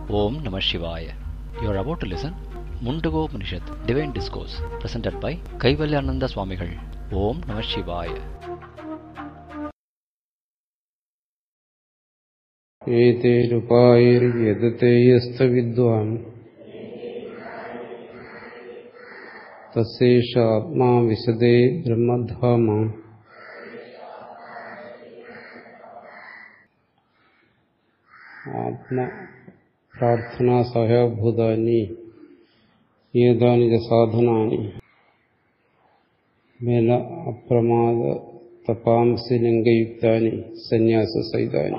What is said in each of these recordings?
Om Namah Shivaya. You are about to listen Mundago Upanishad, Divine Discourse, presented by Kaivalyananda Swamigal. Om Namah Shivaya. ഏതേരുപായർയതേയസ്തവിദ്വാൻ തസ്യേഷാത്മാ വിശദേ ബ്രഹ്മധാമ ആത്മ പ്രാർത്ഥനാ സഹാഭൂതാനി ഏതാനി ച സാധനാനി ബല അപ്രമാദ തപാംസി ലിംഗയുക്താനി സന്യാസസഹിതാനി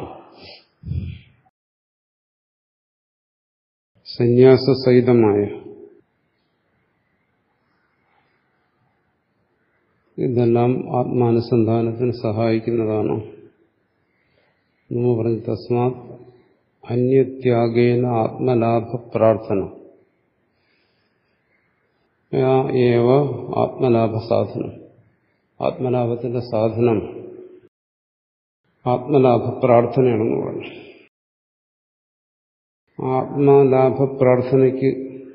സന്യാസസഹിതമായ ഇതെല്ലാം ആത്മാനുസന്ധാനത്തിന് സഹായിക്കുന്നതാണ് നമ്മൾ പറഞ്ഞു തസ്മാത് അന്യത്യാഗേന ആത്മലാഭ പ്രാർത്ഥന ഏവ ആത്മലാഭ സാധനം ആത്മലാഭത്തിന്റെ സാധനം ആത്മലാഭ പ്രാർത്ഥനയാണെന്ന് പറഞ്ഞു ആത്മലാഭ പ്രാർത്ഥനയ്ക്ക്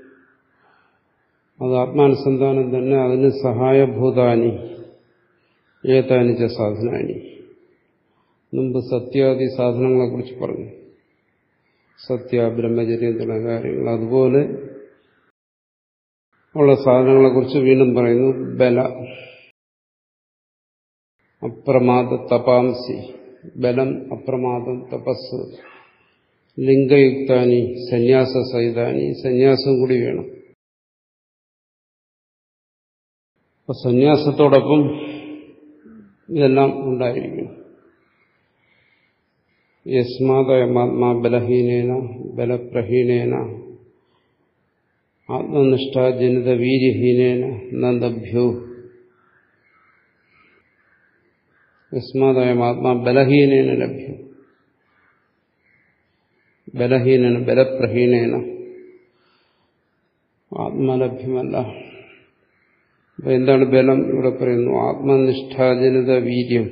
അത് ആത്മാനുസന്ധാനം തന്നെ അതിന് സഹായഭൂതാനി ഏതാനിച്ച സാധനാനി മുമ്പ് സത്യാദി സാധനങ്ങളെക്കുറിച്ച് പറഞ്ഞു സത്യ ബ്രഹ്മചര്യം തുടങ്ങിയ കാര്യങ്ങൾ അതുപോലെ ഉള്ള സാധനങ്ങളെക്കുറിച്ച് വീണ്ടും പറയുന്നു ബല അപ്രമാദ തപാംസി ബലം അപ്രമാദം തപസ് ലിംഗയുക്താനി സന്യാസ സഹിതാനി സന്യാസം കൂടി വേണം അപ്പൊ സന്യാസത്തോടൊപ്പം ഇതെല്ലാം ഉണ്ടായിരിക്കണം യസ്മാതയമാത്മാ ബലഹീനേന ബലപ്രഹീനേന ആത്മനിഷ്ഠാജനിത വീര്യഹീനേന നന്ദഭ്യോ യസ്മാതയമാത്മാ ബലഹീനേന ലഭ്യം ബലഹീനന ബലപ്രഹീനേന ആത്മലഭ്യമല്ല അപ്പൊ എന്താണ് ബലം ഇവിടെ പറയുന്നു ആത്മനിഷ്ഠാജനിത വീര്യം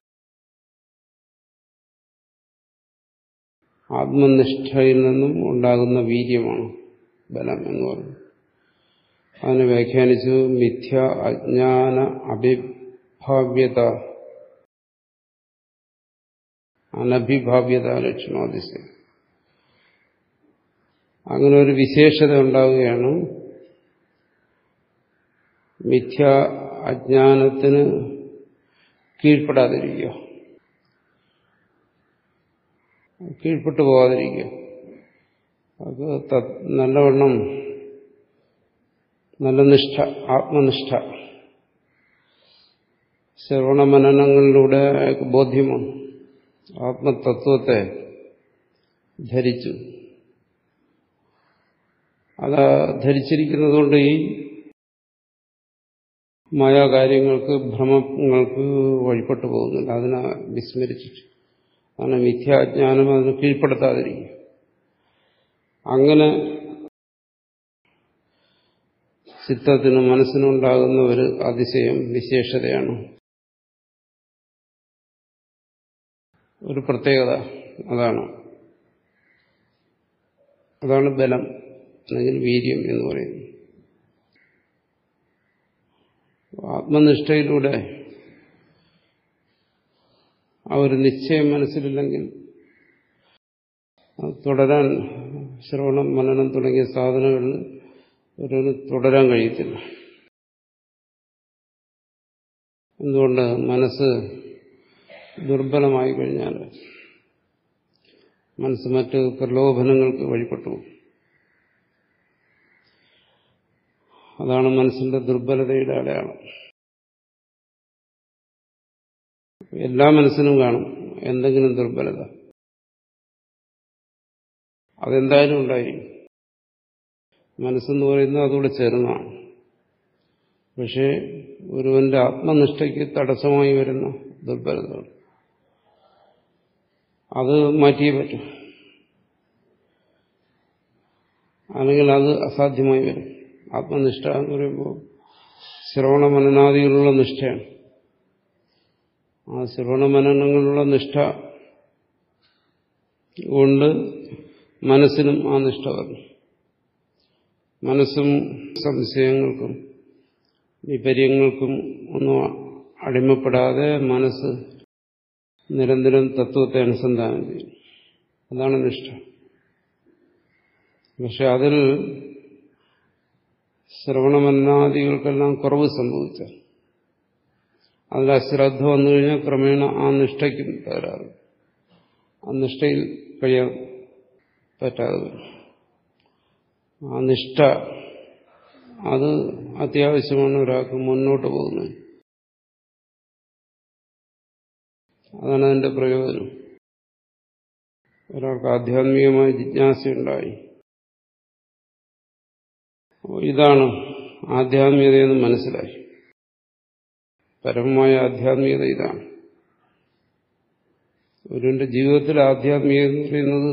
ആത്മനിഷ്ഠയിൽ നിന്നും ഉണ്ടാകുന്ന വീര്യമാണ് ബലം എന്ന് പറയുന്നത് അതിനെ വ്യാഖ്യാനിച്ചു മിഥ്യ അജ്ഞാന അഭിഭാവ്യത അനഭിഭാവ്യത ലക്ഷണാതിശയം അങ്ങനെ ഒരു വിശേഷത ഉണ്ടാവുകയാണ് മിഥ്യ അജ്ഞാനത്തിന് കീഴ്പ്പെടാതിരിക്കുക കീഴ്പ്പെട്ടു പോകാതിരിക്കുക അത് നല്ലവണ്ണം നല്ല നിഷ്ഠ ആത്മനിഷ്ഠ ശ്രവണമനനങ്ങളിലൂടെ ബോധ്യമാണ് ആത്മതത്വത്തെ ധരിച്ചു അത് ധരിച്ചിരിക്കുന്നതുകൊണ്ട് ഈ മായാകാര്യങ്ങൾക്ക് ഭ്രമങ്ങൾക്ക് വഴിപ്പെട്ടു പോകുന്നില്ല അതിനെ വിസ്മരിച്ചിട്ട് അങ്ങനെ മിഥ്യാജ്ഞാനം അതിന് കീഴ്പ്പെടുത്താതിരിക്കും അങ്ങനെ ചിത്തത്തിനും മനസ്സിനുണ്ടാകുന്ന ഒരു അതിശയം വിശേഷതയാണ് ഒരു പ്രത്യേകത അതാണ് അതാണ് ബലം അല്ലെങ്കിൽ വീര്യം എന്ന് പറയുന്നത് ആത്മനിഷ്ഠയിലൂടെ ആ ഒരു നിശ്ചയം മനസ്സിലില്ലെങ്കിൽ തുടരാൻ ശ്രവണം മനനം തുടങ്ങിയ സാധനങ്ങളിൽ ഒരു തുടരാൻ കഴിയത്തില്ല എന്തുകൊണ്ട് മനസ്സ് ദുർബലമായി കഴിഞ്ഞാൽ മനസ്സ് മറ്റ് പ്രലോഭനങ്ങൾക്ക് വഴിപ്പെട്ടു അതാണ് മനസ്സിന്റെ ദുർബലതയുടെ അടയാളം എല്ലാ മനസ്സിനും കാണും എന്തെങ്കിലും ദുർബലത അതെന്തായാലും ഉണ്ടായിരിക്കും മനസ്സെന്ന് പറയുന്നത് അതുകൂടെ ചേർന്നതാണ് പക്ഷേ ഒരുവന്റെ ആത്മനിഷ്ഠയ്ക്ക് തടസ്സമായി വരുന്ന ദുർബലതകൾ അത് മാറ്റിയേ പറ്റും അല്ലെങ്കിൽ അത് അസാധ്യമായി വരും ആത്മനിഷ്ഠ എന്ന് പറയുമ്പോൾ ശ്രവണ മനനാദികളുള്ള നിഷ്ഠയാണ് ആ ശ്രവണ മനനങ്ങളുള്ള നിഷ്ഠ കൊണ്ട് മനസ്സിനും ആ നിഷ്ഠ വരണം മനസ്സും സംശയങ്ങൾക്കും വിപര്യങ്ങൾക്കും ഒന്നും അടിമപ്പെടാതെ മനസ്സ് നിരന്തരം തത്വത്തെ അനുസന്ധാനം ചെയ്യും അതാണ് നിഷ്ഠ പക്ഷെ അതിൽ ശ്രവണമന്നാദികൾക്കെല്ലാം കുറവ് സംഭവിച്ച അതിൽ അശ്രദ്ധ വന്നു കഴിഞ്ഞാൽ ക്രമേണ ആ നിഷ്ഠയ്ക്കും തകരാറ് ആ നിഷ്ഠയിൽ കഴിയാൻ പറ്റാതെ വരും ആ നിഷ്ഠ അത് അത്യാവശ്യമാണ് ഒരാൾക്ക് മുന്നോട്ട് പോകുന്നത് അതാണ് അതിന്റെ പ്രയോജനം ഒരാൾക്ക് ആധ്യാത്മികമായ ജിജ്ഞാസയുണ്ടായി അപ്പോൾ ഇതാണ് ആധ്യാത്മികതയെന്ന് മനസ്സിലായി പരമമായ ആധ്യാത്മികത ഇതാണ് ഒരുവിന്റെ ജീവിതത്തിൽ ആധ്യാത്മികത എന്ന് പറയുന്നത്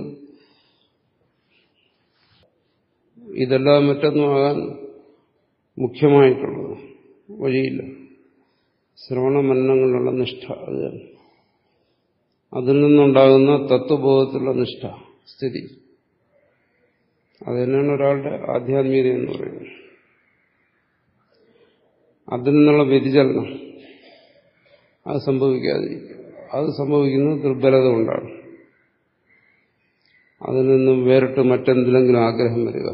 ഇതെല്ലാം മറ്റൊന്നും ആകാൻ മുഖ്യമായിട്ടുള്ളത് വഴിയില്ല ശ്രവണ മരണങ്ങളിലുള്ള നിഷ്ഠ അത് തന്നെ അതിൽ നിന്നുണ്ടാകുന്ന തത്വബോധത്തിലുള്ള നിഷ്ഠ സ്ഥിതി അത് തന്നെയാണ് ഒരാളുടെ ആധ്യാത്മികത എന്ന് പറയുന്നത് അതിൽ നിന്നുള്ള വ്യതിചലനം അത് സംഭവിക്കാതിരിക്കും അത് സംഭവിക്കുന്നത് ദുർബലത കൊണ്ടാണ് അതിൽ നിന്നും വേറിട്ട് മറ്റെന്തിലെങ്കിലും ആഗ്രഹം വരിക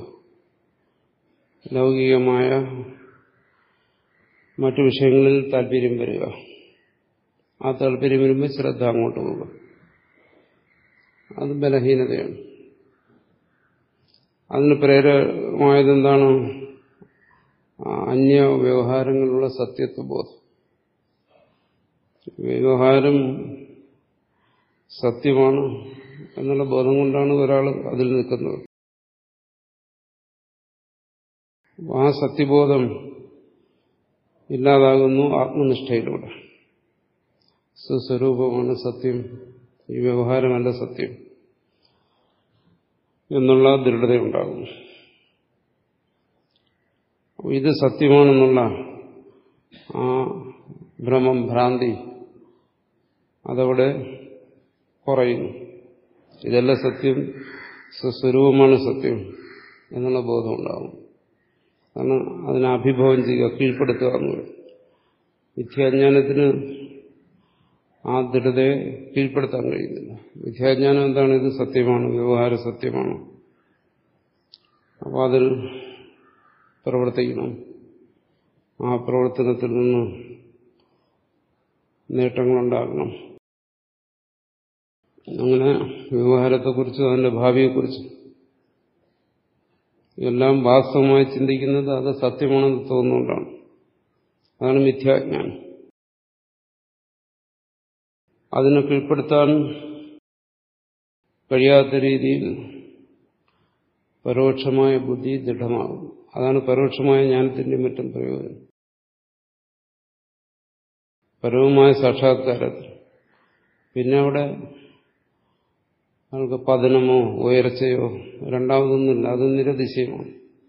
ലൗകികമായ മറ്റു വിഷയങ്ങളിൽ താല്പര്യം വരിക ആ താല്പര്യം വരുമ്പോൾ ശ്രദ്ധ അങ്ങോട്ട് പോവുക അത് ബലഹീനതയാണ് അതിന് പ്രേരകമായതെന്താണ് അന്യ വ്യവഹാരങ്ങളിലുള്ള സത്യത്വബോധം വ്യവഹാരം സത്യമാണ് എന്നുള്ള ബോധം കൊണ്ടാണ് ഒരാൾ അതിൽ നിൽക്കുന്നത് ആ സത്യബോധം ഇല്ലാതാകുന്നു ആത്മനിഷ്ഠയിലൂടെ സ്വസ്വരൂപമാണ് സത്യം ഈ വ്യവഹാരമല്ല സത്യം എന്നുള്ള ദൃഢതയുണ്ടാകുന്നു ഇത് സത്യമാണെന്നുള്ള ആ ഭ്രമം ഭ്രാന്തി അതവിടെ കുറയുന്നു ഇതല്ല സത്യം സ്വസ്വരൂപമാണ് സത്യം എന്നുള്ള ബോധം ഉണ്ടാകും കാരണം അതിനെ അഭിഭവം ചെയ്യുക കീഴ്പ്പെടുത്തുക എന്ന് പറയും വിദ്യാജ്ഞാനത്തിന് ആ ദൃഢതയെ കീഴ്പ്പെടുത്താൻ കഴിയുന്നില്ല വിദ്യാജ്ഞാനം എന്താണ് ഇത് സത്യമാണ് വ്യവഹാര സത്യമാണ് അപ്പോൾ അതിൽ പ്രവർത്തിക്കണം ആ പ്രവർത്തനത്തിൽ നിന്ന് നേട്ടങ്ങളുണ്ടാകണം അങ്ങനെ വ്യവഹാരത്തെക്കുറിച്ചും അതിന്റെ ഭാവിയെക്കുറിച്ചും എല്ലാം വാസ്തവമായി ചിന്തിക്കുന്നത് അത് സത്യമാണെന്ന് തോന്നുന്നുകൊണ്ടാണ് അതാണ് മിഥ്യാജ്ഞാനം അതിനെ കീഴ്പ്പെടുത്താൻ കഴിയാത്ത രീതിയിൽ പരോക്ഷമായ ബുദ്ധി ദൃഢമാകും അതാണ് പരോക്ഷമായ ജ്ഞാനത്തിന്റെ മറ്റും പ്രയോജനം പരവുമായ സാക്ഷാത്കാരത്തിൽ പിന്നെ അവിടെ നമുക്ക് പതനമോ ഉയർച്ചയോ രണ്ടാമതൊന്നുമില്ല അത് നിരതിശയമാണ്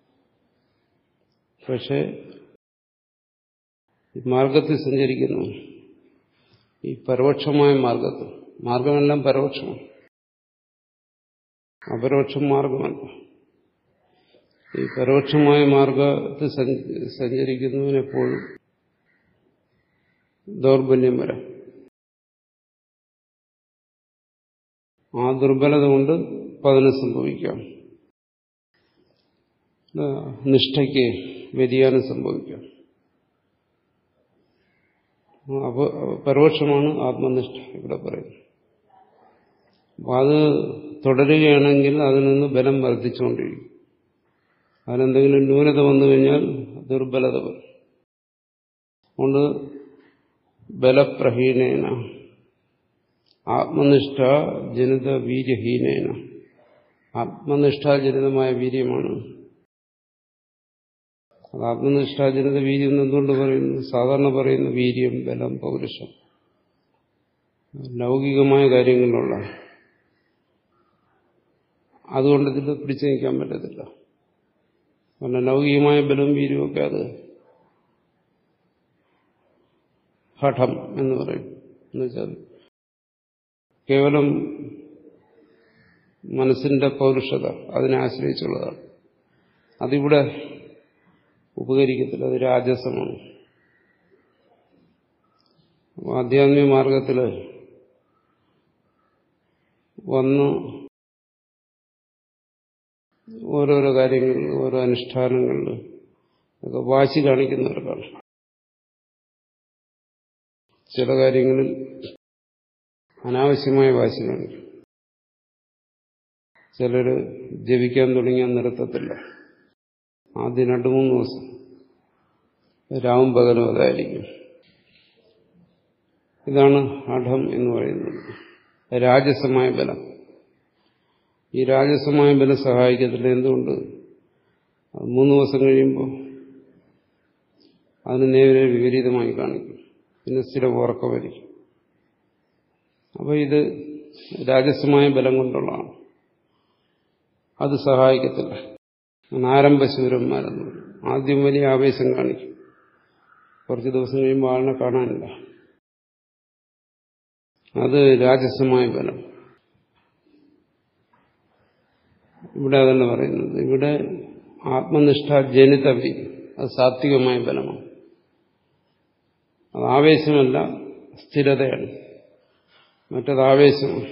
പക്ഷെ മാർഗത്തിൽ സഞ്ചരിക്കുന്നു ഈ പരോക്ഷമായ മാർഗത്തിൽ മാർഗമെല്ലാം പരോക്ഷമാണ് അപരോക്ഷം മാർഗമല്ല ഈ പരോക്ഷമായ മാർഗത്തിൽ സഞ്ചരിക്കുന്നതിനെപ്പോഴും ദൗർബല്യം വരാം ആ ദുർബലത കൊണ്ട് പതനം സംഭവിക്കാം നിഷ്ഠയ്ക്ക് വ്യതിയാനം സംഭവിക്കാം അപ്പോൾ പരോക്ഷമാണ് ആത്മനിഷ്ഠ ഇവിടെ പറയുന്നത് അപ്പം അത് തുടരുകയാണെങ്കിൽ അതിൽ നിന്ന് ബലം വർദ്ധിച്ചുകൊണ്ടിരിക്കും അതിനെന്തെങ്കിലും ന്യൂനത വന്നു കഴിഞ്ഞാൽ ദുർബലത വരും അതുകൊണ്ട് ബലപ്രഹീനേന ആത്മനിഷ്ഠ ജനിത വീര്യഹീനേന ആത്മനിഷ്ഠാജനിതമായ വീര്യമാണ് അത് ആത്മനിഷ്ഠാജനിത വീര്യം എന്ന് എന്തുകൊണ്ട് പറയുന്നു സാധാരണ പറയുന്ന വീര്യം ബലം പൗരുഷം ലൗകികമായ കാര്യങ്ങളിലുള്ള അതുകൊണ്ട് ഇതിൽ പിടിച്ചു നിൽക്കാൻ പറ്റത്തില്ല കാരണം ലൗകികമായ ബലവും വീര്യവും അത് ഹഠം എന്ന് പറയും എന്നുവെച്ചാൽ കേവലം മനസ്സിന്റെ പൗരുഷത അതിനെ ആശ്രയിച്ചുള്ളതാണ് അതിവിടെ ഉപകരിക്കത്തില്ല അത് രാജസമാണ് ആധ്യാത്മിക മാർഗത്തിൽ വന്ന് ഓരോരോ കാര്യങ്ങളിൽ ഓരോ അനുഷ്ഠാനങ്ങളിൽ ഒക്കെ വാശി കാണിക്കുന്നവർക്കാണ് ചില കാര്യങ്ങളിൽ അനാവശ്യമായ വാശി കാണിക്കും ചിലർ ജപിക്കാൻ തുടങ്ങിയാൽ നിർത്തത്തില്ല ആദ്യം രണ്ടു മൂന്ന് ദിവസം രാവും പകലും അതായിരിക്കും ഇതാണ് അഠം എന്ന് പറയുന്നത് രാജസമായ ബലം ഈ രാജസമായ ബലം സഹായിക്കത്തില്ല എന്തുകൊണ്ട് മൂന്ന് ദിവസം കഴിയുമ്പോൾ അതിന് നേരെ വിപരീതമായി കാണിക്കും പിന്നെ സ്ഥിര ഉറക്കമായിരിക്കും അപ്പോൾ ഇത് രാജസമായ ബലം കൊണ്ടുള്ളതാണ് അത് സഹായിക്കത്തില്ല ആരംഭശൂരന്മാരെന്ന് പറയും ആദ്യം വലിയ ആവേശം കാണിക്കും കുറച്ച് ദിവസം കഴിയുമ്പോൾ ആളിനെ കാണാനില്ല അത് രാജസമായ ബലം ഇവിടെ അതല്ല പറയുന്നത് ഇവിടെ ആത്മനിഷ്ഠ ജനിത അത് സാത്വികമായ ബലമാണ് അത് ആവേശമല്ല സ്ഥിരതയാണ് മറ്റത് ആവേശമാണ്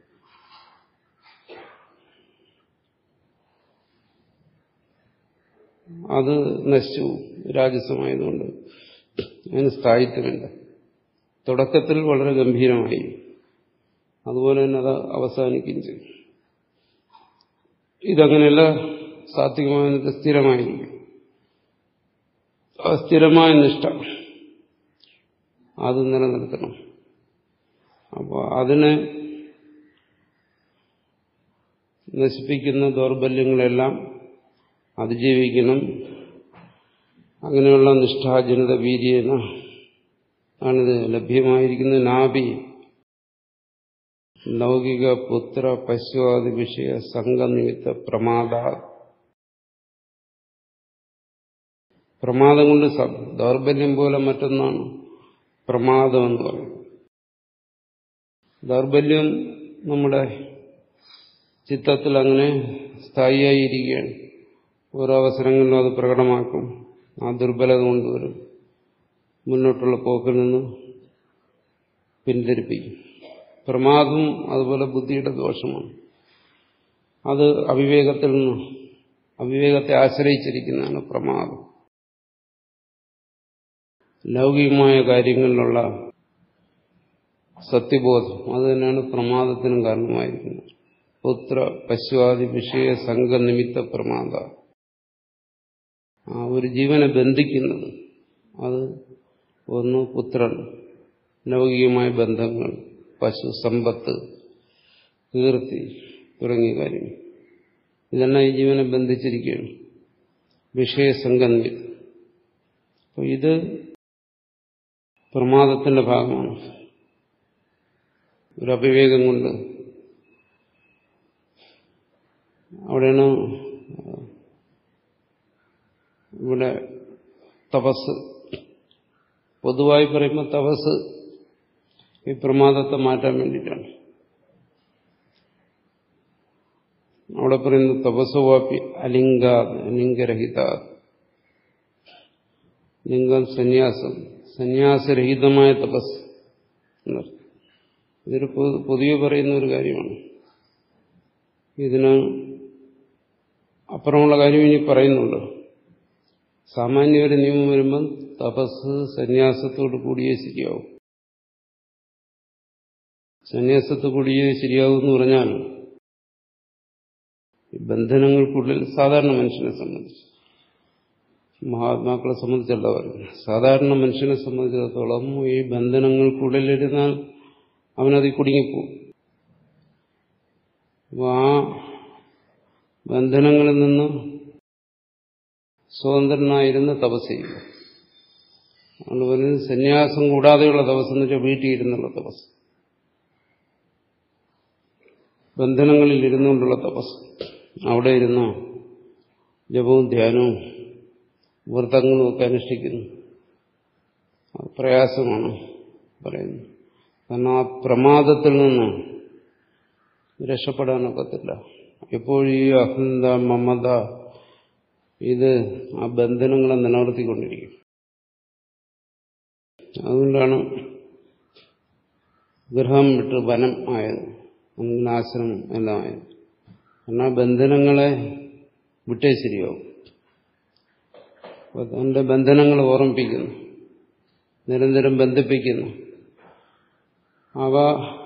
അത് നശിച്ചു രാജസമായതുകൊണ്ട് അതിന് സ്ഥായിത്വമില്ല തുടക്കത്തിൽ വളരെ ഗംഭീരമായി അതുപോലെ തന്നെ അത് അവസാനിക്കുകയും ചെയ്യും ഇതങ്ങനെയല്ല സാത്വികമായ സ്ഥിരമായിരിക്കും ആ സ്ഥിരമായ നിഷ്ഠ അത് നിലനിർത്തണം അപ്പോൾ അതിനെ നശിപ്പിക്കുന്ന ദൗർബല്യങ്ങളെല്ലാം അതിജീവിക്കണം അങ്ങനെയുള്ള നിഷ്ഠാജനിത വീര്യേന ആണിത് ലഭ്യമായിരിക്കുന്നത് നാഭി ലൗകിക പുത്ര പശുവാദി വിഷയ സംഘനിമിത്ത പ്രമാദ പ്രമാദം കൊണ്ട് ദൗർബല്യം പോലെ മറ്റൊന്നാണ് പ്രമാദം എന്ന് പറയുന്നത് ദൗർബല്യം നമ്മുടെ ചിത്തത്തിൽ അങ്ങനെ സ്ഥായിയായിരിക്കുകയാണ് ഓരോ അവസരങ്ങളിലും അത് പ്രകടമാക്കും ആ ദുർബലത കൊണ്ടുവരും മുന്നോട്ടുള്ള പോക്കിൽ നിന്ന് പിന്തിരിപ്പിക്കും പ്രമാദം അതുപോലെ ബുദ്ധിയുടെ ദോഷമാണ് അത് അവിവേകത്തിൽ നിന്ന് അവിവേകത്തെ ആശ്രയിച്ചിരിക്കുന്നതാണ് പ്രമാദം ലൗകികമായ കാര്യങ്ങളിലുള്ള സത്യബോധം അത് തന്നെയാണ് പ്രമാദത്തിനും കാരണമായിരിക്കുന്നത് പുത്ര പശുവാദി വിഷയ സംഘനിമിത്ത പ്രമാദ ആ ഒരു ജീവനെ ബന്ധിക്കുന്നത് അത് ഒന്ന് പുത്രൻ ലൗകികമായ ബന്ധങ്ങൾ പശു സമ്പത്ത് കീർത്തി തുടങ്ങിയ കാര്യങ്ങൾ ഇതെല്ലാം ഈ ജീവനെ ബന്ധിച്ചിരിക്കുകയാണ് വിഷയസംഗന്വിത അപ്പോൾ ഇത് പ്രമാദത്തിന്റെ ഭാഗമാണ് ഒരു അവിവേകം കൊണ്ട് അവിടെയാണ് ഇവിടെ തപസ് പൊതുവായി പറയുമ്പോൾ തപസ് ഈ പ്രമാദത്തെ മാറ്റാൻ വേണ്ടിയിട്ടാണ് അവിടെ പറയുന്നു തപസ്സുവാപ്പി അലിംഗാത് ലിംഗരഹിതാത് ലിംഗം സന്യാസം സന്യാസരഹിതമായ തപസ് എന്നർത്ഥം ഇതൊരു പൊതുവെ പറയുന്ന ഒരു കാര്യമാണ് ഇതിന് അപ്പുറമുള്ള കാര്യം ഇനി പറയുന്നുണ്ട് സാമാന്യ ഒരു നിയമം വരുമ്പം തപസ് സന്യാസത്തോട് കൂടിയേ ശരിയാവും സന്യാസത്തോട് കൂടിയേ ശരിയാവും എന്ന് പറഞ്ഞാൽ ബന്ധനങ്ങൾക്കുള്ളിൽ സാധാരണ മനുഷ്യനെ സംബന്ധിച്ച് മഹാത്മാക്കളെ സംബന്ധിച്ചല്ല പറയുന്നത് സാധാരണ മനുഷ്യനെ സംബന്ധിച്ചിടത്തോളം ഈ ബന്ധനങ്ങൾക്കുള്ളിലിരുന്നാൽ അവനതിൽ കുടുങ്ങിപ്പോവും അപ്പോൾ ആ ബന്ധനങ്ങളിൽ നിന്ന് സ്വതന്ത്രനായിരുന്ന് തപസ് ചെയ്യുക അതുകൊണ്ട് പറയുന്നത് സന്യാസം കൂടാതെയുള്ള തപസ് എന്ന് വെച്ചാൽ വീട്ടിൽ ഇരുന്നുള്ള തപസ് ബന്ധനങ്ങളിൽ ഇരുന്നുകൊണ്ടുള്ള തപസ് അവിടെ ഇരുന്നോ ജപവും ധ്യാനവും വ്രതങ്ങളും ഒക്കെ അനുഷ്ഠിക്കുന്നു അത് പ്രയാസമാണ് പറയുന്നത് കാരണം ആ പ്രമാദത്തിൽ നിന്ന് രക്ഷപ്പെടാനൊക്കത്തില്ല എപ്പോഴും ഈ അഹന്ത മമത ഇത് ആ ബന്ധനങ്ങളെ നിലനിർത്തിക്കൊണ്ടിരിക്കും അതുകൊണ്ടാണ് ഗൃഹം വിട്ട് വനം ആയത് അല്ലെങ്കിൽ ആശ്രമം എല്ലാം ആയത് കാരണം ആ ബന്ധനങ്ങളെ വിട്ടേ ശരിയാവും അപ്പോൾ തന്റെ ബന്ധനങ്ങൾ ഓർമ്മിപ്പിക്കുന്നു നിരന്തരം ബന്ധിപ്പിക്കുന്നു അവ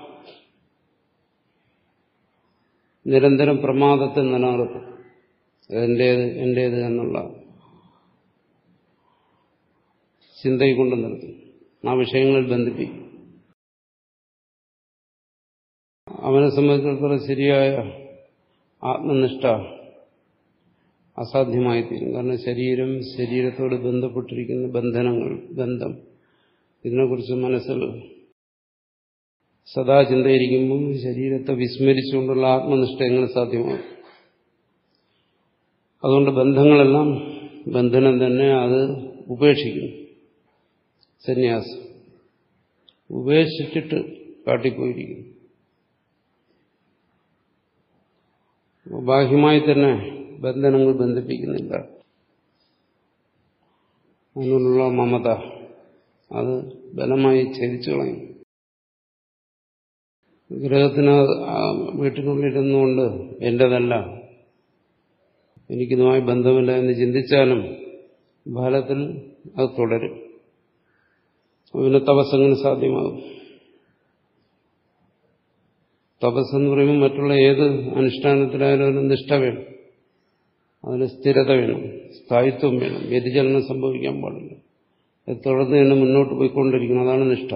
നിരന്തരം പ്രമാദത്തെ നിലനിർത്തും എന്റേത് എന്റേത് എന്നുള്ള ചിന്തയെ കൊണ്ട് നിർത്തും ആ വിഷയങ്ങളിൽ ബന്ധിപ്പിക്കും അവനെ സംബന്ധിച്ചിടത്തോളം ശരിയായ ആത്മനിഷ്ഠ അസാധ്യമായി തീരും കാരണം ശരീരം ശരീരത്തോട് ബന്ധപ്പെട്ടിരിക്കുന്ന ബന്ധനങ്ങൾ ബന്ധം ഇതിനെക്കുറിച്ച് മനസ്സിൽ സദാ ചിന്തയിരിക്കുമ്പോൾ ശരീരത്തെ വിസ്മരിച്ചുകൊണ്ടുള്ള ആത്മനിഷ്ഠ എങ്ങനെ സാധ്യമാകും അതുകൊണ്ട് ബന്ധങ്ങളെല്ലാം ബന്ധനം തന്നെ അത് ഉപേക്ഷിക്കുന്നു സന്യാസം ഉപേക്ഷിച്ചിട്ട് കാട്ടിപ്പോയിരിക്കുന്നു ബാഹ്യമായി തന്നെ ബന്ധനങ്ങൾ ബന്ധിപ്പിക്കുന്നില്ല അതിനുള്ള മമത അത് ബലമായി ഛേദിച്ചു കളയും ഗ്രഹത്തിന് വീട്ടിനുള്ളിരുന്നുകൊണ്ട് എന്റേതല്ല എനിക്കിതുമായി ബന്ധമില്ല എന്ന് ചിന്തിച്ചാലും ഫലത്തിൽ അത് തുടരും അതിന് തപസ്സങ്ങനെ സാധ്യമാകും തപസ് എന്ന് പറയുമ്പോൾ മറ്റുള്ള ഏത് അനുഷ്ഠാനത്തിലായാലും ഒരു നിഷ്ഠ വേണം അതിന് സ്ഥിരത വേണം സ്ഥായിത്വം വേണം വ്യതിചലനം സംഭവിക്കാൻ പാടില്ല അത് തുടർന്ന് തന്നെ മുന്നോട്ട് പോയിക്കൊണ്ടിരിക്കണം അതാണ് നിഷ്ഠ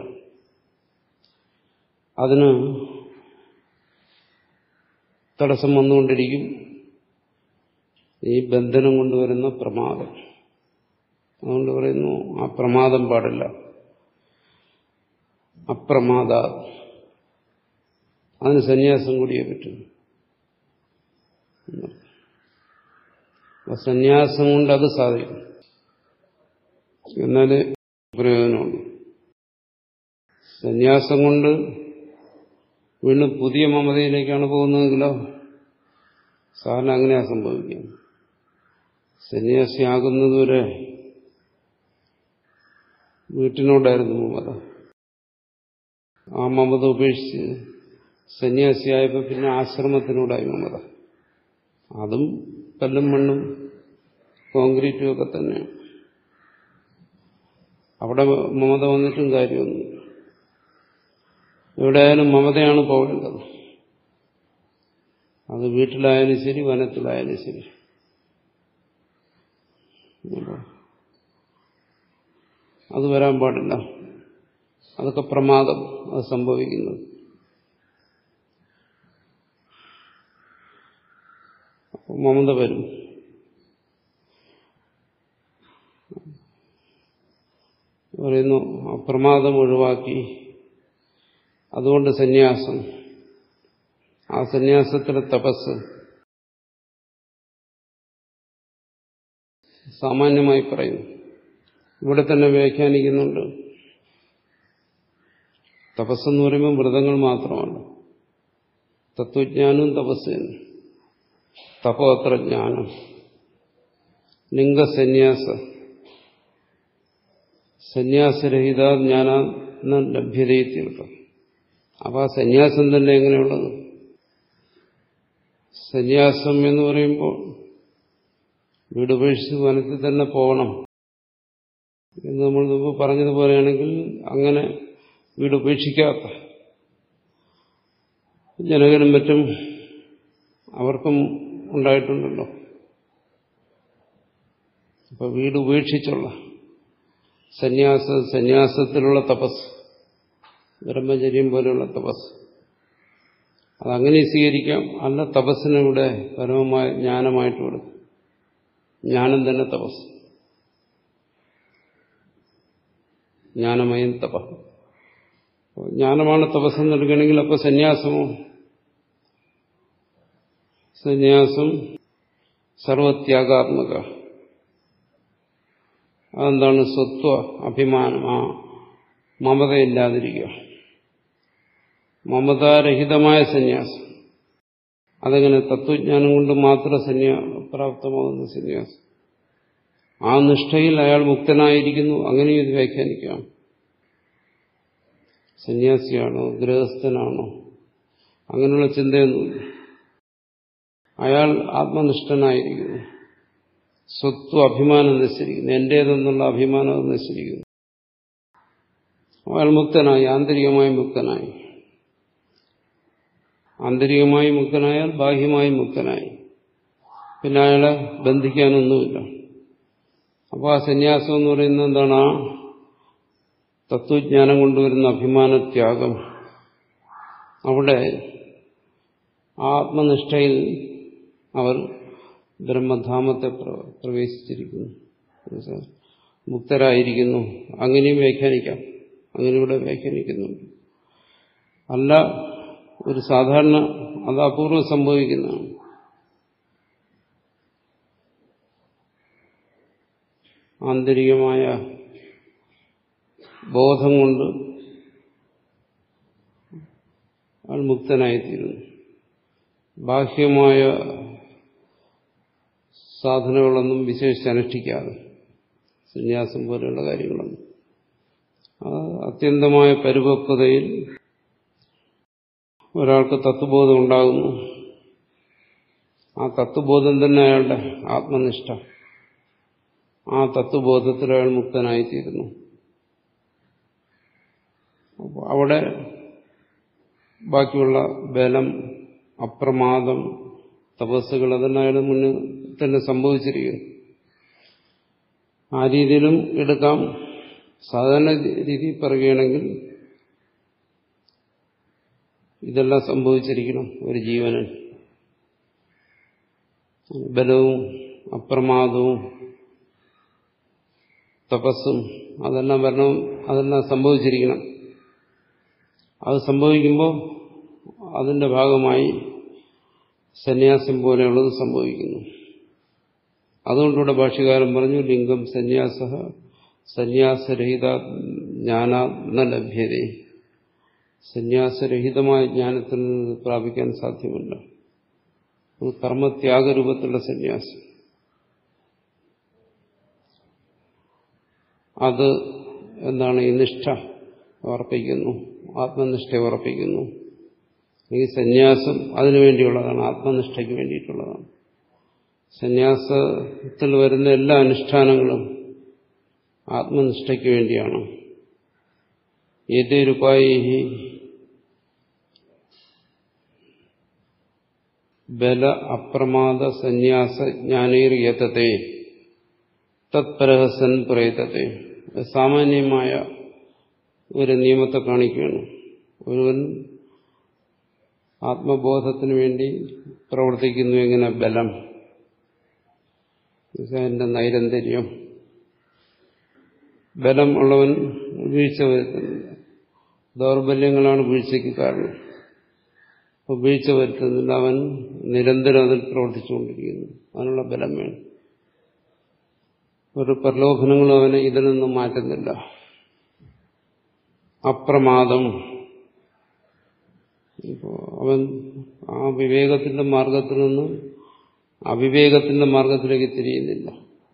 അതിന് തടസ്സം വന്നുകൊണ്ടിരിക്കും ഈ ബന്ധനം കൊണ്ടുവരുന്ന പ്രമാദം അതുകൊണ്ട് പറയുന്നു ആ പ്രമാദം പാടില്ല അപ്രമാദ അതിന് സന്യാസം കൂടിയേ പറ്റും സന്യാസം കൊണ്ട് അത് സാധിക്കും എന്നാലേ പ്രയോജനമുള്ളൂ സന്യാസം കൊണ്ട് വീണ്ടും പുതിയ മമതയിലേക്കാണ് പോകുന്നതെങ്കിലോ സാധാരണ അങ്ങനെയാ സംഭവിക്കുക സന്യാസിയാകുന്നതുവരെ വീട്ടിനോടായിരുന്നു മമത ആ മമത ഉപേക്ഷിച്ച് സന്യാസിയായപ്പോൾ പിന്നെ ആശ്രമത്തിനോടായി മമത അതും കല്ലും മണ്ണും കോൺക്രീറ്റും ഒക്കെ തന്നെയാണ് അവിടെ മമത വന്നിട്ടും കാര്യമൊന്നുമില്ല എവിടെയായാലും മമതയാണ് പോകേണ്ടത് അത് വീട്ടിലായാലും ശരി വനത്തിലായാലും ശരി അത് വരാൻ പാടില്ല അതൊക്കെ പ്രമാദം അത് സംഭവിക്കുന്നത് മമത വരും പറയുന്നു അപ്രമാദം ഒഴിവാക്കി അതുകൊണ്ട് സന്യാസം ആ സന്യാസത്തിലെ തപസ് സാമാന്യമായി പറയുന്നു ഇവിടെ തന്നെ വ്യാഖ്യാനിക്കുന്നുണ്ട് തപസ്സെന്ന് പറയുമ്പോൾ വ്രതങ്ങൾ മാത്രമല്ല തത്വജ്ഞാനവും തപസ് തന്നെ തപോ അത്ര ജ്ഞാനം ലിംഗസന്യാസ സന്യാസരഹിത ജ്ഞാന ലഭ്യതയെത്തിയെടുക്കും അപ്പൊ ആ സന്യാസം തന്നെ എങ്ങനെയുള്ളത് സന്യാസം എന്ന് പറയുമ്പോൾ വീട് ഉപേക്ഷിച്ച് വനത്തിൽ തന്നെ പോകണം എന്ന് നമ്മൾ മുമ്പ് പറഞ്ഞതുപോലെയാണെങ്കിൽ അങ്ങനെ വീട് ഉപേക്ഷിക്കാത്ത ജനകനും മറ്റും അവർക്കും ഉണ്ടായിട്ടുണ്ടല്ലോ അപ്പൊ വീട് ഉപേക്ഷിച്ചുള്ള സന്യാസ സന്യാസത്തിലുള്ള തപസ് ബ്രഹ്മചര്യം പോലെയുള്ള തപസ് അതങ്ങനെ സ്വീകരിക്കാം അല്ല തപസ്സിനിവിടെ പരമമായ ജ്ഞാനമായിട്ട് കൊടുക്കും ജ്ഞാനം തന്നെ തപസ് ജ്ഞാനമയം തപ ജ്ഞാനമാണ് തപസ്സെന്ന് എടുക്കണമെങ്കിൽ അപ്പൊ സന്യാസമോ സന്യാസം സർവത്യാഗാത്മക അതെന്താണ് സ്വത്വ അഭിമാനം ആ മമതയില്ലാതിരിക്കുക മമതാരഹിതമായ സന്യാസം അതെങ്ങനെ തത്വജ്ഞാനം കൊണ്ട് മാത്രം സന്യാ പ്രാപ്തമാകുന്ന സന്യാസം ആ നിഷ്ഠയിൽ അയാൾ മുക്തനായിരിക്കുന്നു അങ്ങനെയും ഇത് വ്യാഖ്യാനിക്കാം സന്യാസിയാണോ ഗൃഹസ്ഥനാണോ അങ്ങനെയുള്ള ചിന്തയൊന്നുമില്ല അയാൾ ആത്മനിഷ്ഠനായിരിക്കുന്നു സ്വത്വ അഭിമാനം നശിച്ചിരിക്കുന്നു എന്റേതെന്നുള്ള അഭിമാനം നശിച്ചിരിക്കുന്നു അയാൾ മുക്തനായി ആന്തരികമായി മുക്തനായി ആന്തരികമായി മുക്തനായാൽ ബാഹ്യമായി മുക്തനായി പിന്നെ അയാളെ ബന്ധിക്കാനൊന്നുമില്ല അപ്പോൾ ആ സന്യാസം എന്ന് പറയുന്നത് എന്താണ് ആ തത്വജ്ഞാനം കൊണ്ടുവരുന്ന അഭിമാനത്യാഗം അവിടെ ആത്മനിഷ്ഠയിൽ അവർ ബ്രഹ്മധാമത്തെ പ്രവേശിച്ചിരിക്കുന്നു മുക്തരായിരിക്കുന്നു അങ്ങനെയും വ്യാഖ്യാനിക്കാം അങ്ങനെ ഇവിടെ വ്യാഖ്യാനിക്കുന്നുണ്ട് അല്ല ഒരു സാധാരണ അത് അപൂർവം സംഭവിക്കുന്നതാണ് ആന്തരികമായ ബോധം കൊണ്ട് അയാൾ മുക്തനായിത്തീരുന്നു ബാഹ്യമായ സാധനങ്ങളൊന്നും വിശേഷിച്ച് അനുഷ്ഠിക്കാതെ സന്യാസം പോലെയുള്ള കാര്യങ്ങളൊന്നും അത്യന്തമായ പരിപക്വതയിൽ ഒരാൾക്ക് തത്വബോധം ഉണ്ടാകുന്നു ആ തത്വബോധം തന്നെ അയാളുടെ ആത്മനിഷ്ഠ ആ തത്വബോധത്തിൽ അയാൾ മുക്തനായിത്തീരുന്നു അവിടെ ബാക്കിയുള്ള ബലം അപ്രമാദം തപസ്സുകൾ അതെല്ലാം അയാളുടെ മുന്നിൽ തന്നെ സംഭവിച്ചിരിക്കുന്നു ആ രീതിയിലും എടുക്കാം സാധാരണ രീതിയിൽ പറയുകയാണെങ്കിൽ ഇതെല്ലാം സംഭവിച്ചിരിക്കണം ഒരു ജീവനൻ ബലവും അപ്രമാദവും തപസ്സും അതെല്ലാം വരണം അതെല്ലാം സംഭവിച്ചിരിക്കണം അത് സംഭവിക്കുമ്പോൾ അതിന്റെ ഭാഗമായി സന്യാസം പോലെയുള്ളത് സംഭവിക്കുന്നു അതുകൊണ്ടിവിടെ ഭാഷ്യകാരൻ പറഞ്ഞു ലിംഗം സന്യാസ സന്യാസരഹിത ജ്ഞാന ന ലഭ്യത സന്യാസരഹിതമായ ജ്ഞാനത്തിൽ നിന്ന് പ്രാപിക്കാൻ സാധ്യമല്ല അത് കർമ്മത്യാഗരൂപത്തിലുള്ള സന്യാസം അത് എന്താണ് ഈ നിഷ്ഠ ഉറപ്പിക്കുന്നു ആത്മനിഷ്ഠ ഉറപ്പിക്കുന്നു ഈ സന്യാസം അതിനു വേണ്ടിയുള്ളതാണ് ആത്മനിഷ്ഠയ്ക്ക് വേണ്ടിയിട്ടുള്ളതാണ് സന്യാസത്തിൽ വരുന്ന എല്ലാ അനുഷ്ഠാനങ്ങളും ആത്മനിഷ്ഠയ്ക്ക് വേണ്ടിയാണ് ഏതൊരുപായി ബല അപ്രമാദ സന്യാസ ജ്ഞാനീർ യത്തത്തെ തത്പരഹസൻ പ്രയത്തത്തെ സാമാന്യമായ ഒരു നിയമത്തെ കാണിക്കുകയാണ് ഒരുവൻ ആത്മബോധത്തിന് വേണ്ടി പ്രവർത്തിക്കുന്നു എങ്ങനെ ബലം അതിന്റെ നൈരന്തര്യം ബലം ഉള്ളവൻ വീഴ്ച വരുത്തുന്നില്ല ദൗർബല്യങ്ങളാണ് വീഴ്ചയ്ക്ക് കാരണം അപ്പോൾ വീഴ്ച വരുത്തുന്നില്ല അവൻ നിരന്തരം അതിൽ പ്രവർത്തിച്ചുകൊണ്ടിരിക്കുന്നു അതിനുള്ള ബലം വേണം ഒരു പ്രലോഭനങ്ങളും അവനെ ഇതിൽ നിന്നും മാറ്റുന്നില്ല അപ്രമാദം ഇപ്പോൾ അവൻ ആ വിവേകത്തിന്റെ മാർഗത്തിൽ നിന്ന് അവിവേകത്തിന്റെ മാർഗത്തിലേക്ക് തിരിയുന്നില്ല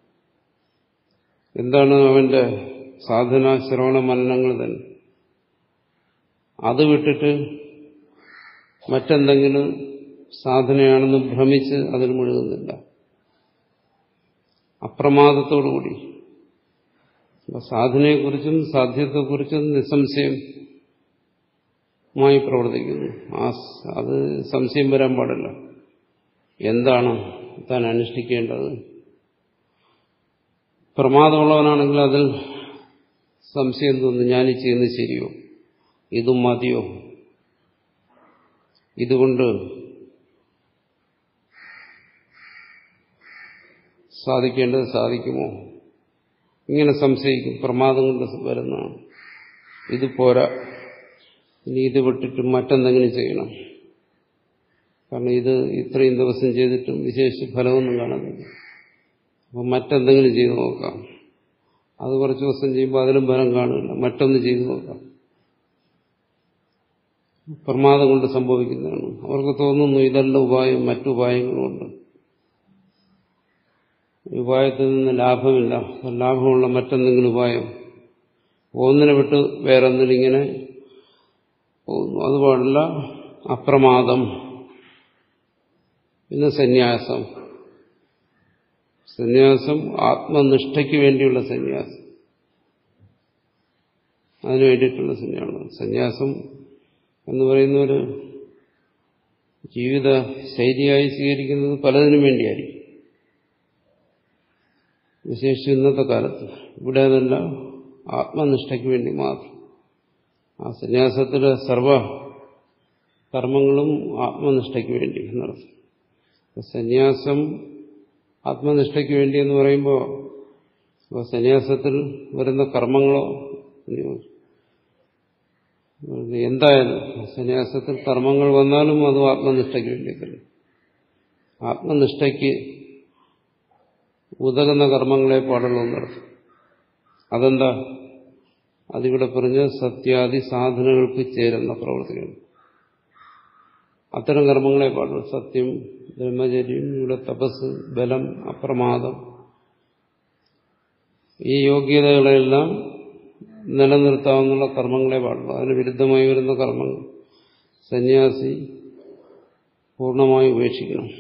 എന്താണ് അവന്റെ സാധന ശ്രവണ മനനങ്ങൾ തന്നെ അത് വിട്ടിട്ട് മറ്റെന്തെങ്കിലും സാധനയാണെന്ന് ഭ്രമിച്ച് അതിൽ മുഴുകുന്നില്ല അപ്രമാദത്തോടുകൂടി സാധനയെക്കുറിച്ചും സാധ്യതയെക്കുറിച്ചും നിസ്സംശയം മായി പ്രവർത്തിക്കുന്നു ആ അത് സംശയം വരാൻ പാടില്ല എന്താണ് താൻ അനുഷ്ഠിക്കേണ്ടത് പ്രമാദമുള്ളവനാണെങ്കിൽ അതിൽ സംശയം തോന്നുന്നു ഞാൻ ചെയ്യുന്നത് ശരിയോ ഇതും മതിയോ ഇതുകൊണ്ട് സാധിക്കേണ്ടത് സാധിക്കുമോ ഇങ്ങനെ സംശയിക്കും പ്രമാദം കൊണ്ട് വരുന്നതാണ് ഇത് പോരാ ഇനി ഇത് വിട്ടിട്ട് മറ്റെന്തെങ്കിലും ചെയ്യണം കാരണം ഇത് ഇത്രയും ദിവസം ചെയ്തിട്ടും വിശേഷിച്ച് ഫലമൊന്നും കാണുന്നില്ല അപ്പം മറ്റെന്തെങ്കിലും ചെയ്തു നോക്കാം അത് കുറച്ച് ദിവസം ചെയ്യുമ്പോൾ അതിലും ഫലം കാണില്ല മറ്റൊന്ന് ചെയ്തു നോക്കാം പ്രമാദം കൊണ്ട് സംഭവിക്കുന്നതാണ് അവർക്ക് തോന്നുന്നു ഇതെല്ലാം ഉപായം മറ്റുപായങ്ങളുമുണ്ട് ഈ ഉപായത്തിൽ നിന്ന് ലാഭമില്ല ലാഭമുള്ള മറ്റെന്തെങ്കിലും ഉപായം ഒന്നിനെ വിട്ട് വേറൊന്നിലിങ്ങനെ പോകുന്നു അത് പാടില്ല അപ്രമാദം പിന്നെ സന്യാസം സന്യാസം ആത്മനിഷ്ഠയ്ക്ക് വേണ്ടിയുള്ള സന്യാസം അതിനു വേണ്ടിയിട്ടുള്ള സന്യാസം സന്യാസം എന്ന് പറയുന്ന ഒരു ജീവിത ശൈലിയായി സ്വീകരിക്കുന്നത് പലതിനും വേണ്ടിയായിരിക്കും വിശേഷിച്ച് ഇന്നത്തെ കാലത്ത് ഇവിടെ അതല്ല ആത്മനിഷ്ഠയ്ക്ക് വേണ്ടി മാത്രം ആ സന്യാസത്തിലെ സർവ കർമ്മങ്ങളും ആത്മനിഷ്ഠയ്ക്ക് വേണ്ടി എന്നർത്ഥം സന്യാസം ആത്മനിഷ്ഠയ്ക്ക് വേണ്ടി എന്ന് പറയുമ്പോൾ ഇപ്പോൾ സന്യാസത്തിൽ വരുന്ന കർമ്മങ്ങളോ എന്തായാലും സന്യാസത്തിൽ കർമ്മങ്ങൾ വന്നാലും അതും ആത്മനിഷ്ഠയ്ക്ക് വേണ്ടി തന്നെ ആത്മനിഷ്ഠയ്ക്ക് ഉതകുന്ന കർമ്മങ്ങളെ പാടുള്ളൂ എന്നർത്ഥം അതെന്താ അതിവിടെ പറഞ്ഞ സത്യാദി സാധനങ്ങൾക്ക് ചേരുന്ന പ്രവർത്തികൾ അത്തരം കർമ്മങ്ങളെ പാടുള്ളൂ സത്യം ബ്രഹ്മചര്യം ഇവിടെ തപസ് ബലം അപ്രമാദം ഈ യോഗ്യതകളെല്ലാം നിലനിർത്താവുന്ന കർമ്മങ്ങളെ പാടുള്ളൂ അതിന് വിരുദ്ധമായി വരുന്ന കർമ്മങ്ങൾ സന്യാസി പൂർണ്ണമായി ഉപേക്ഷിക്കണം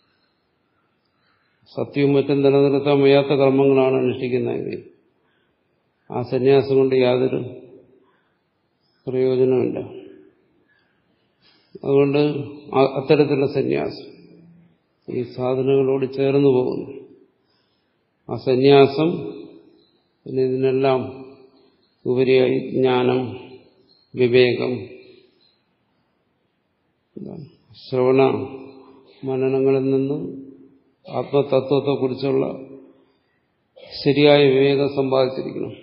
സത്യവും മറ്റും നിലനിർത്താൻ വയ്യാത്ത കർമ്മങ്ങളാണ് അനുഷ്ഠിക്കുന്നതെങ്കിൽ ആ സന്യാസം കൊണ്ട് യാതൊരു പ്രയോജനമില്ല അതുകൊണ്ട് അത്തരത്തിലുള്ള സന്യാസം ഈ സാധനങ്ങളോട് ചേർന്ന് പോകുന്നു ആ സന്യാസം പിന്നെ ഇതിനെല്ലാം ഉപരിയായി ജ്ഞാനം വിവേകം ശ്രവണ മനനങ്ങളിൽ നിന്നും ആത്മതത്വത്തെക്കുറിച്ചുള്ള ശരിയായ വിവേകം സമ്പാദിച്ചിരിക്കണം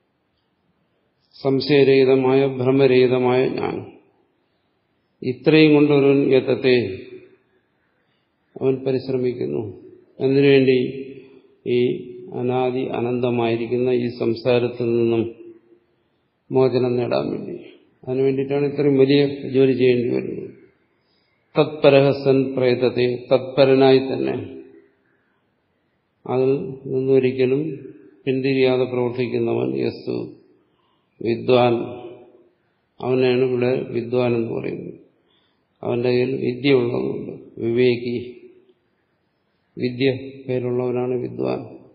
സംശയരഹിതമായ ഭ്രമരഹിതമായ ജ്ഞാനം ഇത്രയും കൊണ്ടൊരു യത്തത്തെ അവൻ പരിശ്രമിക്കുന്നു അതിനുവേണ്ടി ഈ അനാദി അനന്തമായിരിക്കുന്ന ഈ സംസാരത്തിൽ നിന്നും മോചനം നേടാൻ വേണ്ടി അതിനു വേണ്ടിയിട്ടാണ് ഇത്രയും വലിയ ജോലി ചെയ്യേണ്ടി വരുന്നത് തത്പരഹസൻ പ്രയതത്തെ തത്പരനായി തന്നെ അതിൽ നിന്നൊരിക്കലും പിന്തിരിയാതെ പ്രവർത്തിക്കുന്നവൻ യസ്തു വിദ്വാൻ അവനാണ് ഇവിടെ വിദ്വാൻ എന്ന് പറയുന്നത് അവന്റെ കയ്യിൽ വിദ്യ ഉള്ളതുകൊണ്ട് വിവേകി വിദ്യ കയ്യിലുള്ളവനാണ് വിദ്വാൻ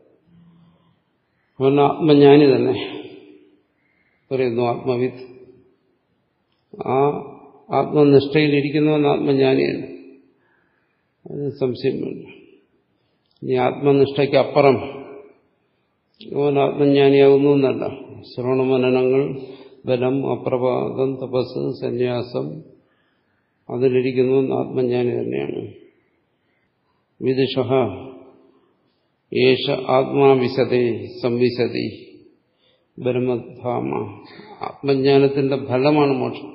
അവൻ ആത്മജ്ഞാനി തന്നെ പറയുന്നു ആത്മവിത്ത് ആ ആത്മനിഷ്ഠയിലിരിക്കുന്നവൻ ആത്മജ്ഞാനിയാണ് അതിന് സംശയം വേണ്ട ഇനി ആത്മനിഷ്ഠയ്ക്ക് അപ്പുറം അവൻ ആത്മജ്ഞാനിയാകുന്നു എന്നല്ല ശ്രവണമനനങ്ങൾ ബലം അപ്രപാദം തപസ് സന്യാസം അതിലിരിക്കുന്നു ആത്മജ്ഞാനി തന്നെയാണ് വിദുഷ യേശ ആത്മാവിശതേ സംവിശതി ബ്രഹ്മധാമ ആത്മജ്ഞാനത്തിന്റെ ഫലമാണ് മോക്ഷം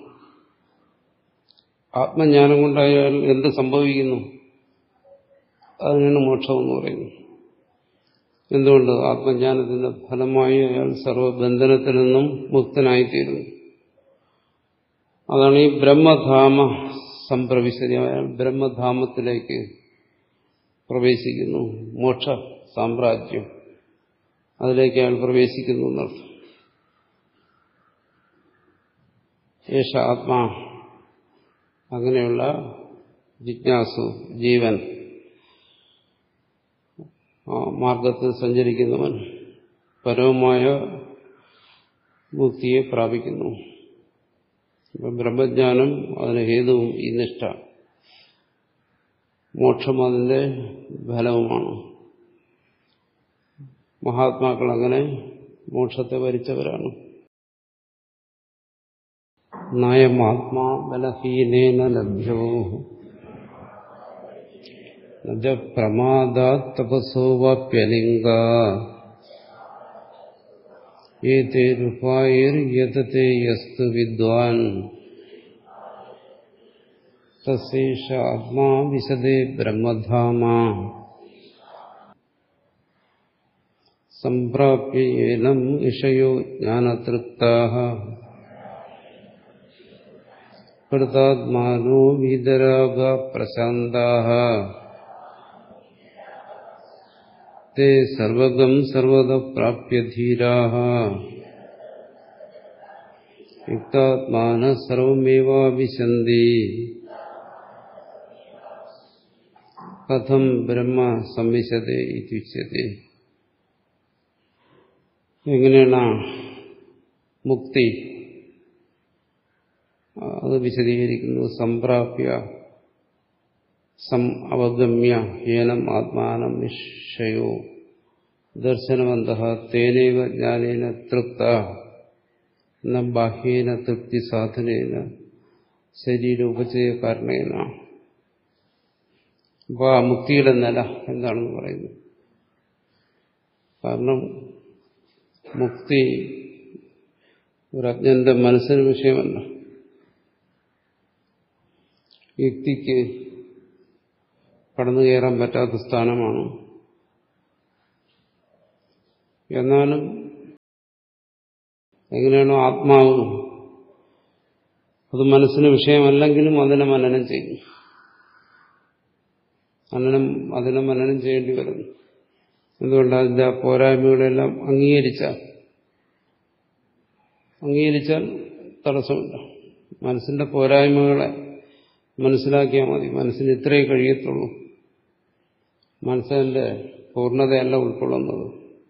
ആത്മജ്ഞാനം കൊണ്ടായാൽ എന്ത് സംഭവിക്കുന്നു അതിനാണ് മോക്ഷം എന്ന് പറയുന്നത് എന്തുകൊണ്ട് ആത്മജ്ഞാനത്തിന്റെ ഫലമായി അയാൾ സർവബന്ധനത്തിൽ നിന്നും മുക്തനായിത്തീരുന്നു അതാണ് ഈ ബ്രഹ്മധാമ സംപ്രവിശതി അയാൾ ബ്രഹ്മധാമത്തിലേക്ക് പ്രവേശിക്കുന്നു മോക്ഷ സാമ്രാജ്യം അതിലേക്ക് അയാൾ പ്രവേശിക്കുന്നു എന്നർത്ഥം യേശ ആത്മാ അങ്ങനെയുള്ള ജിജ്ഞാസു ജീവൻ ആ മാർഗത്തിൽ സഞ്ചരിക്കുന്നവൻ പരവുമായ മുക്തിയെ പ്രാപിക്കുന്നു ബ്രഹ്മജ്ഞാനം അതിന് ഹേതുവും ഈ നിഷ്ഠ മോക്ഷം അതിന്റെ ഫലവുമാണ് മഹാത്മാക്കൾ അങ്ങനെ മോക്ഷത്തെ വരിച്ചവരാണ് നയമാത്മാ ബലഹീനേന ലഭ്യോ നജ പ്രമാദാത് തപസോ വാപ്യലിംഗ ഏതേരുപായർയതത്തെ യസ്തു വിദ്വാൻ തസേഷ ആത്മാ വിശദേ ബ്രഹ്മധാമ സംപ്രാപ്യേനം ഇഷയോ ജ്ഞാനതൃപ്താ കൃതാത്മാനോ വിതരാഗ പ്രശാന്താഹ ते सर्वगम सर्वद प्राप्य धीराः युक्तात्मानः सर्वमेवाविशन्ति കഥം ബ്രഹ്മ സംവിശതേ ഇത്യുച്യത്തെ എങ്ങനെയാണ് മുക്തി അത് വിശദീകരിക്കുന്നു സംപ്രാപ്യ സം അവഗമ്യ ഹേനം ആത്മാനം നിശ്ചയോ ദർശനവന്ത തേനൈവ ജ്ഞാനേന തൃപ്ത ന ബാഹ്യേന തൃപ്തി സാധനേന ശരീരോപചയകാരണേന അപ്പോൾ ആ മുക്തിയുടെ നില എന്താണെന്ന് പറയുന്നു കാരണം മുക്തി ഒരു അജ്ഞന്റെ മനസ്സിന് വിഷയമല്ല യുക്തിക്ക് കടന്നു കയറാൻ പറ്റാത്ത സ്ഥാനമാണ് എന്നാലും എങ്ങനെയാണോ ആത്മാവ് അത് മനസ്സിന് വിഷയമല്ലെങ്കിലും അതിനെ മനനം ചെയ്യും മനനം അതിനെ മനനം ചെയ്യേണ്ടി വരുന്നു എന്തുകൊണ്ട് അതിന്റെ പോരായ്മകളെല്ലാം അംഗീകരിച്ചാൽ അംഗീകരിച്ചാൽ തടസ്സമില്ല മനസ്സിന്റെ പോരായ്മകളെ മനസ്സിലാക്കിയാൽ മതി മനസ്സിന് ഇത്രയേ കഴിയത്തുള്ളൂ മനസ്സിന്റെ പൂർണ്ണതയല്ല ഉൾക്കൊള്ളുന്നത്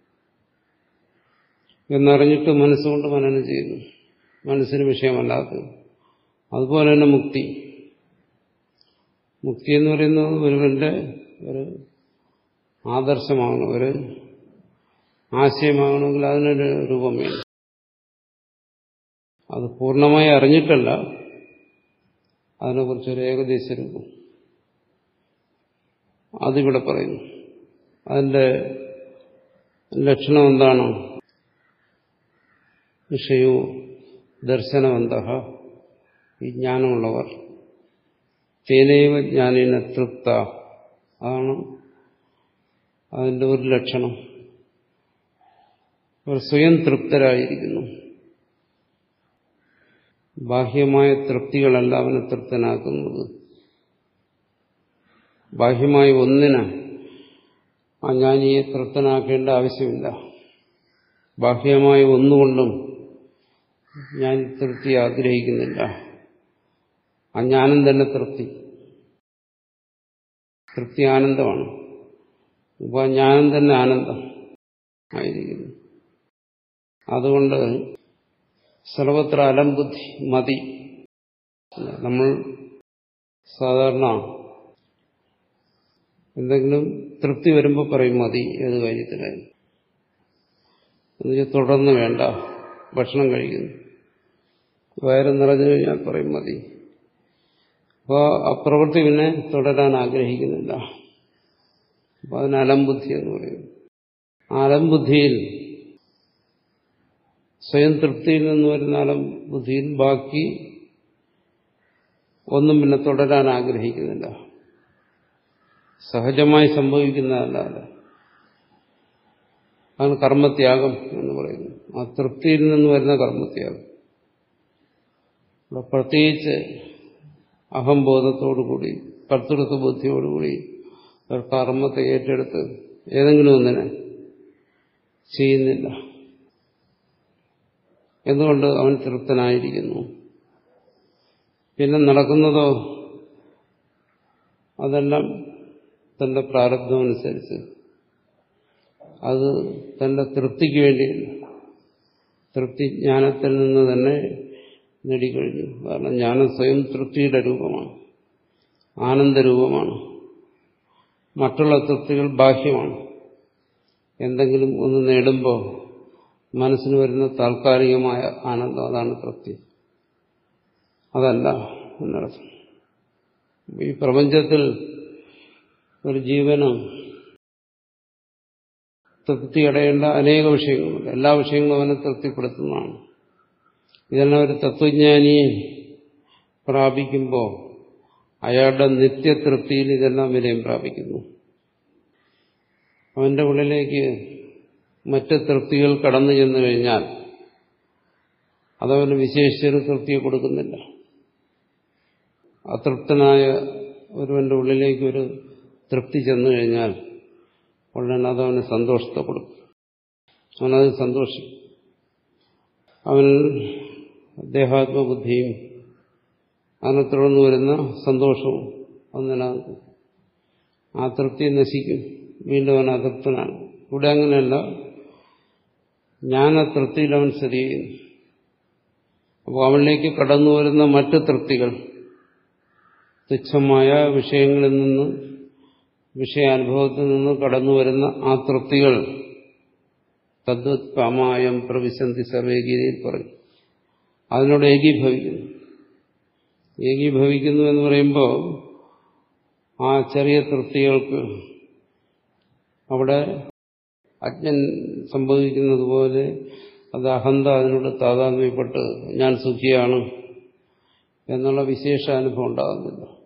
എന്നറിഞ്ഞിട്ട് മനസ്സുകൊണ്ട് മനനം ചെയ്യുന്നു മനസ്സിന് വിഷയമല്ലാത്തത് അതുപോലെ തന്നെ മുക്തി മുക്തി എന്ന് പറയുന്നത് ഒരുവന്റെ ഒരു ആദർശമാകണം ഒരു ആശയമാകണമെങ്കിൽ അതിനൊരു രൂപം വേണം അത് പൂർണ്ണമായി അറിഞ്ഞിട്ടല്ല അതിനെക്കുറിച്ചൊരു ഏകദേശ രൂപം അതിവിടെ പറയുന്നു അതിന്റെ ലക്ഷണം എന്താണ് വിഷയോ ദർശനവന്ത ഈ ജ്ഞാനമുള്ളവർ തേനൈവ ജ്ഞാനേന തൃപ്ത അതാണ് അതിന്റെ ഒരു ലക്ഷണം അവർ സ്വയം തൃപ്തരായിരിക്കുന്നു ബാഹ്യമായ തൃപ്തികളല്ല അവനെ തൃപ്തനാക്കുന്നത് ബാഹ്യമായ ഒന്നിന് ആ ജ്ഞാനിയെ തൃപ്തനാക്കേണ്ട ആവശ്യമില്ല ബാഹ്യമായ ഒന്നുകൊണ്ടും ഞാൻ തൃപ്തി ആഗ്രഹിക്കുന്നില്ല ആ ജ്ഞാനം തന്നെ തൃപ്തി തൃപ്തി ആനന്ദമാണ് അപ്പോൾ ആ ജ്ഞാനം തന്നെ ആനന്ദം ആയിരിക്കുന്നു അതുകൊണ്ട് സർവത്ര അലംബുദ്ധി മതി നമ്മൾ സാധാരണ എന്തെങ്കിലും തൃപ്തി വരുമ്പോൾ പറയും മതി ഏത് കാര്യത്തിലായാലും എന്നുവെച്ചാൽ തുടർന്ന് വേണ്ട ഭക്ഷണം കഴിക്കുന്നു വയറ് നിറഞ്ഞു കഴിഞ്ഞാൽ പറയും മതി അപ്പോൾ ആ പ്രവൃത്തി പിന്നെ തുടരാൻ ആഗ്രഹിക്കുന്നില്ല അപ്പോൾ അതിന് അലംബുദ്ധി എന്ന് പറയുന്നു ആ അലംബുദ്ധിയിൽ സ്വയം തൃപ്തിയിൽ നിന്ന് വരുന്ന അലംബുദ്ധിയിൽ ബാക്കി ഒന്നും പിന്നെ തുടരാൻ ആഗ്രഹിക്കുന്നില്ല സഹജമായി സംഭവിക്കുന്നതല്ലാതെ അതാണ് കർമ്മത്യാഗം എന്ന് പറയുന്നത് ആ തൃപ്തിയിൽ നിന്ന് വരുന്ന കർമ്മത്യാഗം ഇവിടെ പ്രത്യേകിച്ച് അഹംബോധത്തോടുകൂടി കർത്തൃത്വ ബുദ്ധിയോടുകൂടി ഒരു കർമ്മത്തെ ഏറ്റെടുത്ത് ഏതെങ്കിലും ഒന്നിനെ ചെയ്യുന്നില്ല എന്തുകൊണ്ട് അവൻ തൃപ്തനായിരിക്കുന്നു പിന്നെ നടക്കുന്നതോ അതെല്ലാം തന്റെ പ്രാരബ്ധമനുസരിച്ച് അത് തന്റെ തൃപ്തിക്ക് വേണ്ടിയില്ല തൃപ്തി ജ്ഞാനത്തിൽ നിന്ന് തന്നെ നേടിക്കഴിഞ്ഞു കാരണം ജ്ഞാനം സ്വയം തൃപ്തിയുടെ രൂപമാണ് ആനന്ദരൂപമാണ് മറ്റുള്ള തൃപ്തികൾ ബാഹ്യമാണ് എന്തെങ്കിലും ഒന്ന് നേടുമ്പോൾ മനസ്സിന് വരുന്ന താൽക്കാലികമായ ആനന്ദം അതാണ് തൃപ്തി അതല്ല എന്നർത്ഥം ഈ പ്രപഞ്ചത്തിൽ ഒരു ജീവന് തൃപ്തിയടയേണ്ട അനേക വിഷയങ്ങളുണ്ട് എല്ലാ വിഷയങ്ങളും അവനെ തൃപ്തിപ്പെടുത്തുന്നതാണ് ഇതെല്ലാം ഒരു തത്വജ്ഞാനിയെ പ്രാപിക്കുമ്പോൾ അയാളുടെ നിത്യതൃപ്തിയിൽ ഇതെല്ലാം വിലയം പ്രാപിക്കുന്നു അവന്റെ ഉള്ളിലേക്ക് മറ്റ് തൃപ്തികൾ കടന്നു ചെന്നു കഴിഞ്ഞാൽ അതവന് വിശേഷിച്ചൊരു തൃപ്തിയെ കൊടുക്കുന്നില്ല അതൃപ്തനായ ഒരുവന്റെ ഉള്ളിലേക്ക് ഒരു തൃപ്തി ചെന്നു കഴിഞ്ഞാൽ ഉടനെ അതവന് സന്തോഷത്തെ കൊടുക്കും അവനത് സന്തോഷം അവൻ ദേഹാത്മബുദ്ധിയും അതിനെ തുടർന്ന് വരുന്ന സന്തോഷവും അത് നിലനിൽക്കും ആ തൃപ്തി നശിക്കും വീണ്ടും അവൻ അതൃപ്തനാണ് ഇവിടെ അങ്ങനെയല്ല ജ്ഞാനതൃപ്തിയിൽ അവൻ സ്ഥിതി ചെയ്യുന്നു അപ്പോൾ അവനിലേക്ക് കടന്നു വരുന്ന മറ്റ് തൃപ്തികൾ തുച്ഛമായ വിഷയങ്ങളിൽ നിന്ന് വിഷയാനുഭവത്തിൽ നിന്ന് കടന്നു വരുന്ന ആ തൃപ്തികൾ തദ്വത് കാമായം പ്രവിശന്തി സർവേഗീതിയിൽ പറയും അതിനോട് ഏകീഭവിക്കുന്നു ഏകീഭവിക്കുന്നു എന്ന് പറയുമ്പോൾ ആ ചെറിയ തൃപ്തികൾക്ക് അവിടെ അജ്ഞൻ സംഭവിക്കുന്നത് പോലെ അത് അഹന്ത അതിനോട് താതാത്മ്യപ്പെട്ട് ഞാൻ സുഖിയാണ് എന്നുള്ള വിശേഷ അനുഭവം ഉണ്ടാകുന്നില്ല